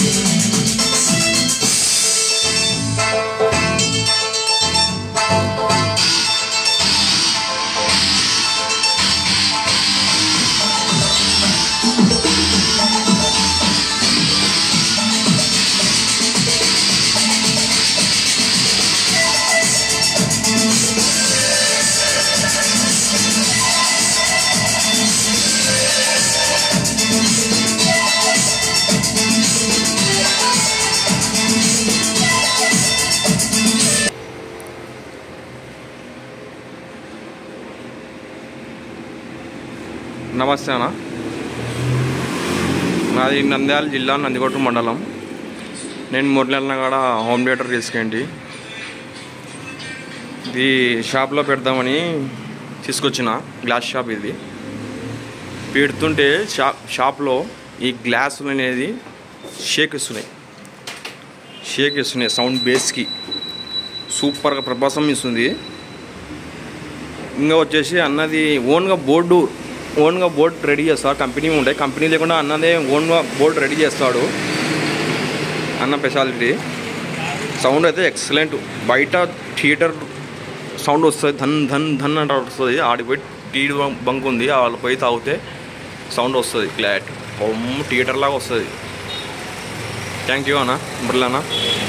నమస్తే అన్న నాది నంద్యాల జిల్లా నందికొట్టు మండలం నేను మురళన్న కాడ హోమ్ థియేటర్ తీసుకేంటి ఇది షాప్లో పెడదామని తీసుకొచ్చిన గ్లాస్ షాప్ ఇది పెడుతుంటే షాప్ షాప్లో ఈ గ్లాసులు అనేది షేక్ ఇస్తున్నాయి షేక్ ఇస్తున్నాయి సౌండ్ బేస్కి సూపర్గా ప్రభాసం ఇస్తుంది ఇంకా వచ్చేసి అన్నది ఓన్గా బోర్డు ఓన్గా బోర్డు రెడీ చేస్తాడు కంపెనీ ఉంటాయి కంపెనీ లేకుండా అన్నదే ఓన్గా బోర్డు రెడీ చేస్తాడు అన్న స్పెషాలిటీ సౌండ్ అయితే ఎక్సలెంట్ బయట థియేటర్ సౌండ్ వస్తుంది ధన్ ధన్ ధన్ అంటే వస్తుంది ఆడిపోయి టీ బంక్ ఉంది వాళ్ళు పోయి తాగితే సౌండ్ వస్తుంది క్లాట్ హోమ్ థియేటర్ లాగా వస్తుంది థ్యాంక్ యూ అన్న మురళి అన్న